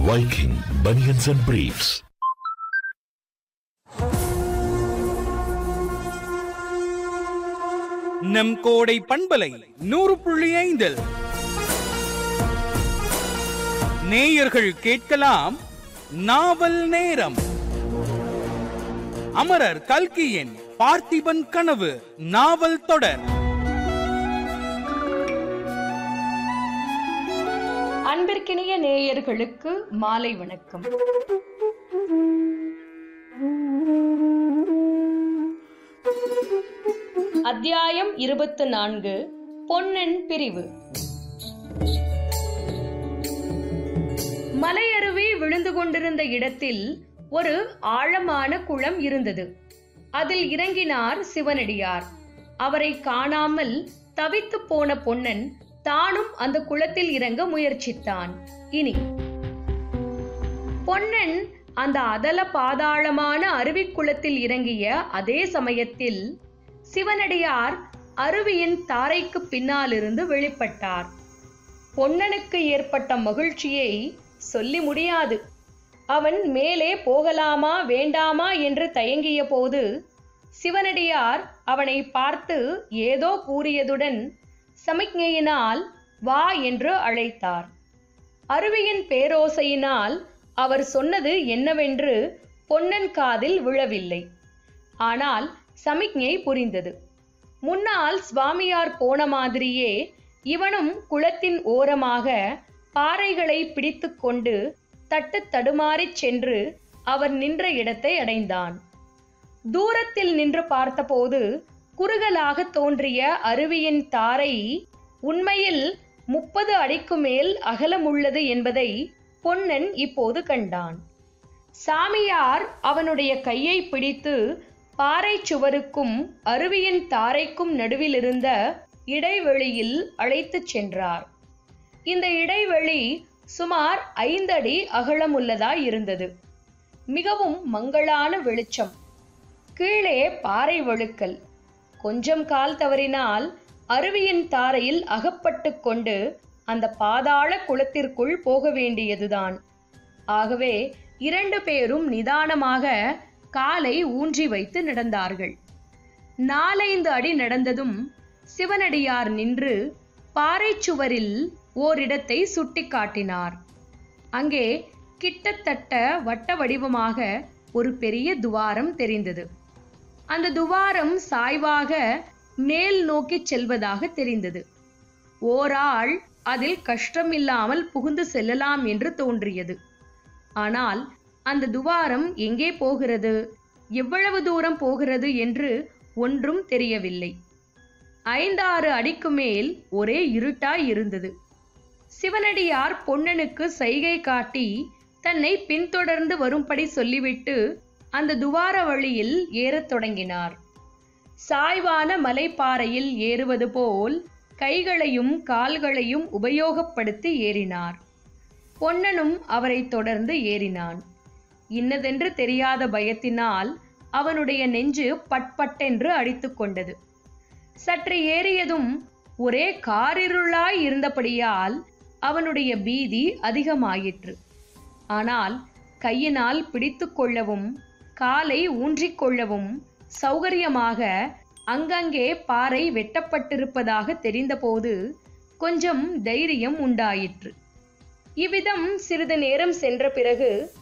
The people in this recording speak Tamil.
Viking Bunions and Briefs. நம் கோடை பண்பலை நூறு புள்ளி ஐந்தில் நேயர்கள் கேட்கலாம் நாவல் நேரம் அமரர் கல்கியின் பார்த்திபன் கனவு நாவல் தொடர் அன்பிற்கினிய நேயர்களுக்கு மாலை வணக்கம் அத்தியாயம் இருபத்து நான்கு பொன்னன் பிரிவு மலையருவி விழுந்து கொண்டிருந்த இடத்தில் ஒரு ஆழமான குளம் இருந்தது அதில் இறங்கினார் சிவனடியார் அவரை காணாமல் தவித்து போன பொன்னன் தானும் அந்த குளத்தில் இறங்க முயற்சித்தான் இனி பொன்னன் அந்த அதல பாதாளமான அருவிக்குளத்தில் இறங்கிய அதே சமயத்தில் சிவனடியார் அருவியின் தாரைக்கு பின்னாலிருந்து வெளிப்பட்டார் பொன்னனுக்கு ஏற்பட்ட மகிழ்ச்சியை சொல்லி முடியாது அவன் மேலே போகலாமா வேண்டாமா என்று தயங்கிய போது சிவனடியார் அவனை பார்த்து ஏதோ கூறியதுடன் சமிக்ஞையினால் வா என்று அழைத்தார் அருவியின் பேரோசையினால் அவர் சொன்னது என்னவென்று பொன்னன் காதில் விழவில்லை ஆனால் சமிக்ஞை புரிந்தது முன்னால் சுவாமியார் போன மாதிரியே இவனும் குளத்தின் ஓரமாக பாறைகளை பிடித்துக்கொண்டு தட்டு தடுமாறிச் சென்று அவர் நின்ற இடத்தை அடைந்தான் தூரத்தில் நின்று பார்த்தபோது குறுகலாக தோன்றிய அருவியின் தாரை உண்மையில் முப்பது அடிக்கு மேல் அகலமுள்ளது என்பதை பொன்னன் இப்போது கண்டான் சாமியார் அவனுடைய கையை பிடித்து பாறை சுவருக்கும் அருவியின் தாரைக்கும் நடுவில் இருந்த இடைவெளியில் அழைத்துச் சென்றார் இந்த இடைவெளி சுமார் ஐந்தடி அகலமுள்ளதாய் இருந்தது மிகவும் மங்களான வெளிச்சம் கீழே பாறை வழுக்கல் கொஞ்சம் கால் தவறினால் அருவியின் தாரையில் அகப்பட்டு கொண்டு அந்த பாதாள குளத்திற்குள் போக வேண்டியதுதான் ஆகவே இரண்டு பேரும் நிதானமாக காலை ஊன்றி வைத்து நடந்தார்கள் நாலைந்து அடி நடந்ததும் சிவனடியார் நின்று பாறை சுவரில் ஓரிடத்தை சுட்டிக்காட்டினார் அங்கே கிட்டத்தட்ட வட்ட வடிவமாக ஒரு பெரிய துவாரம் தெரிந்தது அந்த துவாரம் சாய்வாக மேல் நோக்கி செல்வதாக தெரிந்தது ஓராள் அதில் கஷ்டமில்லாமல் புகுந்து செல்லலாம் என்று தோன்றியது ஆனால் அந்த துவாரம் எங்கே போகிறது எவ்வளவு தூரம் போகிறது என்று ஒன்றும் தெரியவில்லை ஐந்தாறு அடிக்கு மேல் ஒரே இருட்டாய் இருந்தது சிவனடியார் பொன்னனுக்கு சைகை காட்டி தன்னை பின்தொடர்ந்து வரும்படி சொல்லிவிட்டு அந்த துவார வழியில் ஏறத் தொடங்கினார் சாய்வான மலைப்பாறையில் ஏறுவது போல் கைகளையும் கால்களையும் உபயோகப்படுத்தி ஏறினார் பொன்னனும் அவரை தொடர்ந்து ஏறினான் இன்னதென்று தெரியாத பயத்தினால் அவனுடைய நெஞ்சு பட்பட்டென்று அடித்துக் கொண்டது சற்று ஏறியதும் ஒரே காரிருளாய் இருந்தபடியால் அவனுடைய பீதி அதிகமாயிற்று ஆனால் கையினால் பிடித்து கொள்ளவும் காலை ஊன்றிக் கொள்ளவும் சௌகரியமாக அங்கங்கே பாறை வெட்டப்பட்டிருப்பதாக தெரிந்தபோது கொஞ்சம் தைரியம் உண்டாயிற்று இவ்விதம் சிறிது நேரம் சென்ற பிறகு